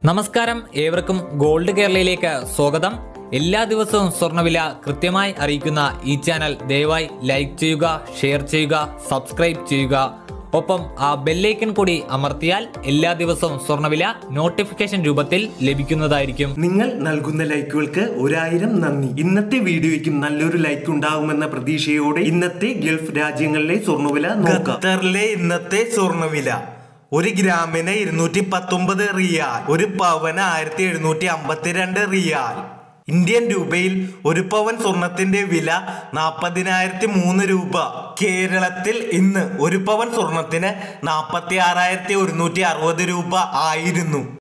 നമസ്കാരം ഏവർക്കും ഗോൾഡ് കേരളയിലേക്ക് സ്വാഗതം എല്ലാ ദിവസവും സ്വർണ്ണവില കൃത്യമായി അറിയിക്കുന്ന ഈ ചാനൽ ദയവായി ലൈക്ക് ചെയ്യുക ഷെയർ ചെയ്യുക സബ്സ്ക്രൈബ് ചെയ്യുക ഒപ്പം ആ ബെല്ലൈക്കൺ കൂടി അമർത്തിയാൽ എല്ലാ ദിവസവും സ്വർണ്ണവില നോട്ടിഫിക്കേഷൻ രൂപത്തിൽ ലഭിക്കുന്നതായിരിക്കും നിങ്ങൾ നൽകുന്ന ലൈക്കുകൾക്ക് ഒരായിരം നന്ദി ഇന്നത്തെ വീഡിയോയ്ക്കും നല്ലൊരു ലൈക്ക് ഉണ്ടാകുമെന്ന പ്രതീക്ഷയോടെ ഇന്നത്തെ ഗൾഫ് രാജ്യങ്ങളിലെ സ്വർണ്ണവില നോക്കാം ഖത്തറിലെ ഇന്നത്തെ സ്വർണ്ണവില ഒരു ഗ്രാമിന് ഇരുന്നൂറ്റി പത്തൊമ്പത് റിയാൽ ഒരു പവന് ആയിരത്തി എഴുന്നൂറ്റി അമ്പത്തിരണ്ട് റിയാൽ ഇന്ത്യൻ രൂപയിൽ ഒരു പവൻ സ്വർണത്തിന്റെ വില നാൽപ്പതിനായിരത്തി മൂന്ന് രൂപ കേരളത്തിൽ ഇന്ന് ഒരു പവൻ സ്വർണത്തിന് നാൽപ്പത്തി ആറായിരത്തി ഒരുന്നൂറ്റി അറുപത് രൂപ ആയിരുന്നു